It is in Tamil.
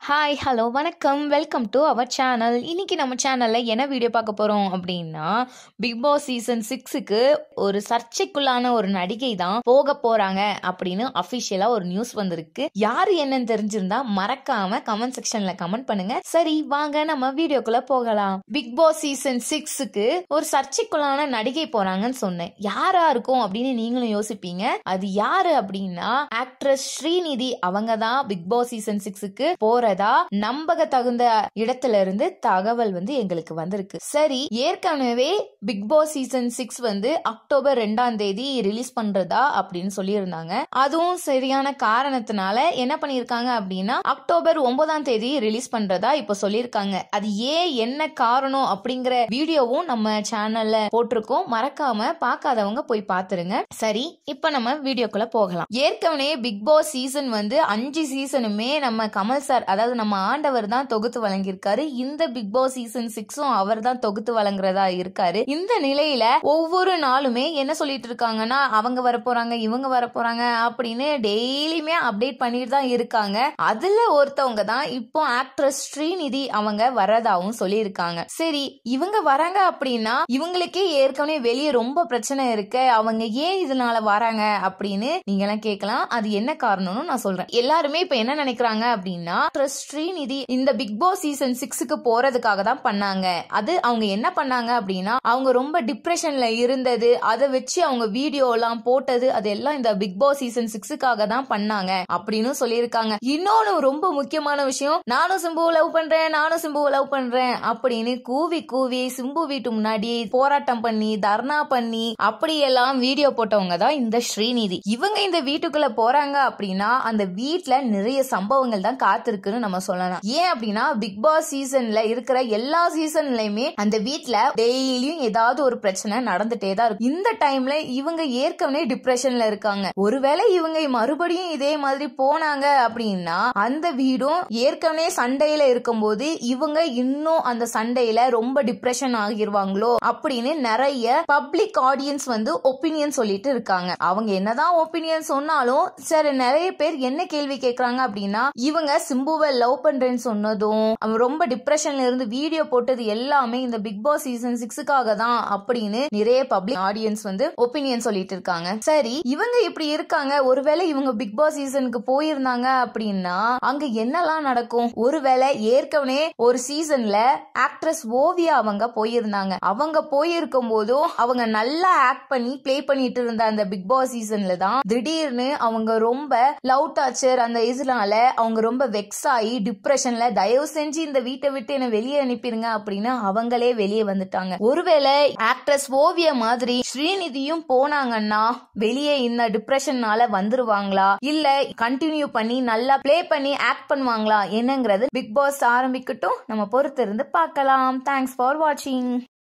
ஹாய் ஹலோ வணக்கம் வெல்கம் டு அவர் சேனல் இன்னைக்கு நம்ம சேனலில் என்ன வீடியோ பார்க்க போகிறோம் அப்படின்னா பிக் பாஸ் சீசன் சிக்ஸுக்கு ஒரு சர்ச்சைக்குள்ளான ஒரு நடிகை தான் போக போகிறாங்க அப்படின்னு அஃபிஷியலாக ஒரு நியூஸ் வந்திருக்கு யார் என்னன்னு தெரிஞ்சிருந்தா மறக்காம கமெண்ட் செக்ஷனில் கமெண்ட் பண்ணுங்க சரி வாங்க நம்ம வீடியோக்குள்ள போகலாம் பிக் பாஸ் சீசன் சிக்ஸுக்கு ஒரு சர்ச்சைக்குள்ளான நடிகை போகிறாங்கன்னு சொன்னேன் யாரா இருக்கும் அப்படின்னு நீங்களும் யோசிப்பீங்க அது யாரு அப்படின்னா ஆக்ட்ரஸ் ஸ்ரீநிதி அவங்க தான் பிக் பாஸ் சீசன் சிக்ஸுக்கு போறதா நம்பக தகுந்த இடத்துல இருந்து தகவல் வந்து எங்களுக்கு வந்திருக்கு சரி ஏற்கனவே பிக் பாஸ் சீசன் சிக்ஸ் வந்து அக்டோபர் ரெண்டாம் தேதி ரிலீஸ் பண்றதா அப்படின்னு சொல்லியிருந்தாங்க அதுவும் சரியான காரணத்தினால என்ன பண்ணிருக்காங்க அப்படின்னா அக்டோபர் ஒன்பதாம் தேதி ரிலீஸ் பண்றதா இப்ப சொல்லியிருக்காங்க அது ஏன் என்ன காரணம் அப்படிங்கிற வீடியோவும் நம்ம சேனல்ல போட்டிருக்கோம் மறக்காம பார்க்காதவங்க போய் பாத்துருங்க சரி இப்ப நம்ம வீடியோக்குள்ள போகலாம் ஏற்கனவே பிக் பாஸ் சீசன் வந்து அஞ்சு சீசனுமே நம்ம கமல் சார் அதாவது நம்ம ஆண்டவர் தான் தொகுத்து வழங்கியிருக்காரு இந்த பிக் பாஸ் சீசன் சிக்ஸும் அவர் தான் தொகுத்து வழங்குறதா இருக்காரு இந்த நிலையில ஒவ்வொரு நாளுமே என்ன சொல்லிட்டு இருக்காங்கன்னா அவங்க வர போறாங்க இவங்க வர போறாங்க அப்படின்னு டெய்லியுமே அப்டேட் பண்ணிட்டு தான் இருக்காங்க அதுல ஒருத்தவங்க தான் இப்போ ஆக்ட்ரஸ் ஸ்ரீநிதி அவங்க வரதாவும் சொல்லியிருக்காங்க சரி இவங்க வராங்க அப்படின்னா இவங்களுக்கே ஏற்கனவே வெளியே ரொம்ப பிரச்சனை இருக்கு அவங்க ஏன் இதனால வராங்க அப்படின்னு நீங்க எல்லாம் கேட்கலாம் அது என்ன காரணம்னு நான் சொல்றேன் எல்லாருமே இப்ப என்ன நினைக்கிறாங்க அப்படின்னா actress ஸ்ரீநிதி இந்த பிக் பாஸ் சீசன் சிக்ஸுக்கு போறதுக்காக தான் பண்ணாங்க அது அவங்க என்ன பண்ணாங்க அப்படின்னா அவங்க ரொம்ப டிப்ரெஷன்ல இருந்தது அதை வச்சு அவங்க வீடியோ எல்லாம் போட்டது அதெல்லாம் இந்த பிக் பாஸ் சீசன் சிக்ஸுக்காக தான் பண்ணாங்க அப்படின்னு சொல்லியிருக்காங்க இன்னொன்னு ரொம்ப முக்கியமான விஷயம் நானும் சிம்புவை லவ் பண்றேன் நானும் சிம்புவை லவ் பண்றேன் அப்படின்னு கூவி கூவி சிம்பு வீட்டு முன்னாடி போராட்டம் பண்ணி தர்ணா பண்ணி அப்படியெல்லாம் வீடியோ போட்டவங்க தான் இந்த ஸ்ரீநிதி இவங்க இந்த வீட்டுக்குள்ள போறாங்க அப்படின்னா அந்த வீட்ல நிறைய சம்பவங்கள் தான் காத்திருக்குன்னு நம்ம சொல்லலாம் ஏன் அப்படின்னா பிக் பாஸ் சீசன்ல இருக்கிற எல்லா சீசன்லயுமே அந்த வீட்ல டெய்லியும் ஏதாவது ஒரு பிரச்சனை நடந்துட்டே தான் இருக்கும் இந்த டைம்ல இவங்க ஏற்கனவே டிப்ரெஷன்ல இருக்காங்க ஒருவேளை இவங்க மறுபடியும் இதே மாதிரி போனாங்க அப்படின்னா அந்த வீடும் ஏற்கனவே சண்டையில இருக்கும்போது இவங்க இன்னும் அந்த சண்டையில ரொம்ப டிப்ரெஷன் ஆகிருவாங்களோ அப்படின்னு நிறைய பப்ளிக் ஆடியன்ஸ் வந்து ஒப்பீனியன் சொல்லிட்டு இருக்காங்க அவங்க என்னதான் ஒப்பீனியன் சொன்னாலும் சரி நிறைய பேர் என்ன கேள்வி கேக்குறாங்க அப்படின்னா இவங்க சிம்புவை லவ் பண்றேன்னு சொன்னதும் அவன் ரொம்ப டிப்ரெஷன்ல இருந்து வீடியோ போட்டது எல்லாமே இந்த பிக் பாஸ் சீசன் சிக்ஸுக்காக தான் அப்படின்னு நிறைய பப்ளிக் ஆடியன்ஸ் வந்து ஒப்பீனியன் சொல்லிட்டு இருக்காங்க சரி இவங்க இப்படி இருக்காங்க ஒருவேளை இவங்க பிக் பாஸ் சீசனுக்கு போயிருந்தாங்க அப்படின்னா அங்க என்னெல்லாம் நடக்கும் ஒருவேளை ஏற்கனவே ஒரு சீசன்ல ஆக்ட்ரஸ் ஓவியா அவங்க போயிருந்தாங்க அவங்க போயிருக்கும் போதும் அவங்க நல்லா ஆக்ட் பண்ணி ப்ளே பண்ணிட்டு இருந்த அந்த பிக் பாஸ் சீசன்ல தான் திடீர்னு அவங்க ரொம்ப லவ் டார்ச்சர் அந்த இதனால அவங்க ரொம்ப வெக்ஸ் ஆகி டிப்ரெஷன்ல தயவு செஞ்சு இந்த வீட்டை விட்டு என்ன வெளியே அனுப்பிடுங்க அப்படின்னு அவங்களே வெளியே வந்துட்டாங்க ஒருவேளை ஆக்ட்ரஸ் ஓவிய மாதிரி ஸ்ரீநிதியும் போனாங்கன்னா வெளியே இந்த டிப்ரெஷன்னால வந்துருவாங்களா இல்ல கண்டினியூ பண்ணி நல்லா ப்ளே பண்ணி ஆக்ட் பண்ணுவாங்களா என்னங்கிறது பிக் பாஸ் ஆரம்பிக்கட்டும் நம்ம பொறுத்து இருந்து பார்க்கலாம் தேங்க்ஸ் ஃபார் வாட்சிங்